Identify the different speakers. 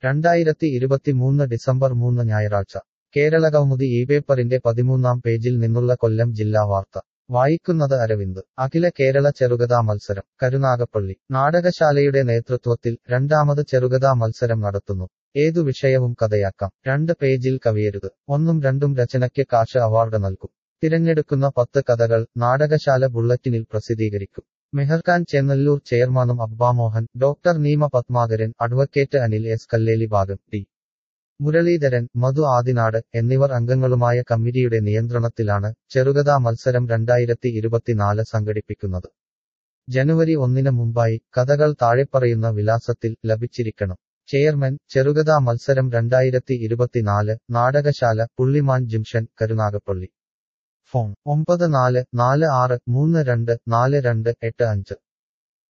Speaker 1: രണ്ടായിരത്തി ഇരുപത്തിമൂന്ന് ഡിസംബർ മൂന്ന് ഞായറാഴ്ച കേരളകൗമുദി ഈ പേപ്പറിന്റെ പതിമൂന്നാം പേജിൽ നിന്നുള്ള കൊല്ലം ജില്ലാ വാർത്ത വായിക്കുന്നത് അരവിന്ദ് അഖില കേരള ചെറുകഥാ മത്സരം കരുനാഗപ്പള്ളി നാടകശാലയുടെ നേതൃത്വത്തിൽ രണ്ടാമത് ചെറുകഥാ മത്സരം നടത്തുന്നു ഏതു വിഷയവും കഥയാക്കാം രണ്ട് പേജിൽ കവിയരുത് ഒന്നും രണ്ടും രചനയ്ക്ക് കാശ് അവാർഡ് നൽകും തിരഞ്ഞെടുക്കുന്ന പത്ത് കഥകൾ നാടകശാല ബുള്ളറ്റിനിൽ പ്രസിദ്ധീകരിക്കും മെഹർഖാൻ ചെന്നല്ലൂർ ചെയർമാനും Abbamohan doctor Neema Padmakaran advocate Anil S Kalleli ഭാഗം ടി മുരളീധരൻ മധു ആദിനാട് എന്നിവർ അംഗങ്ങളുമായ കമ്മിറ്റിയുടെ നിയന്ത്രണത്തിലാണ് ചെറുകഥാ മത്സരം രണ്ടായിരത്തി ഇരുപത്തിനാല് സംഘടിപ്പിക്കുന്നത് ജനുവരി ഒന്നിന് മുമ്പായി കഥകൾ താഴെപ്പറയുന്ന വിലാസത്തിൽ ലഭിച്ചിരിക്കണം ചെയർമാൻ ചെറുകഥാ മത്സരം രണ്ടായിരത്തി ഇരുപത്തിനാല് നാടകശാല പുള്ളിമാൻ ജംഗ്ഷൻ കരുനാഗപ്പള്ളി ഫോൺ ഒമ്പത് നാല് നാല് ആറ് മൂന്ന് രണ്ട് നാല് രണ്ട് എട്ട് അഞ്ച്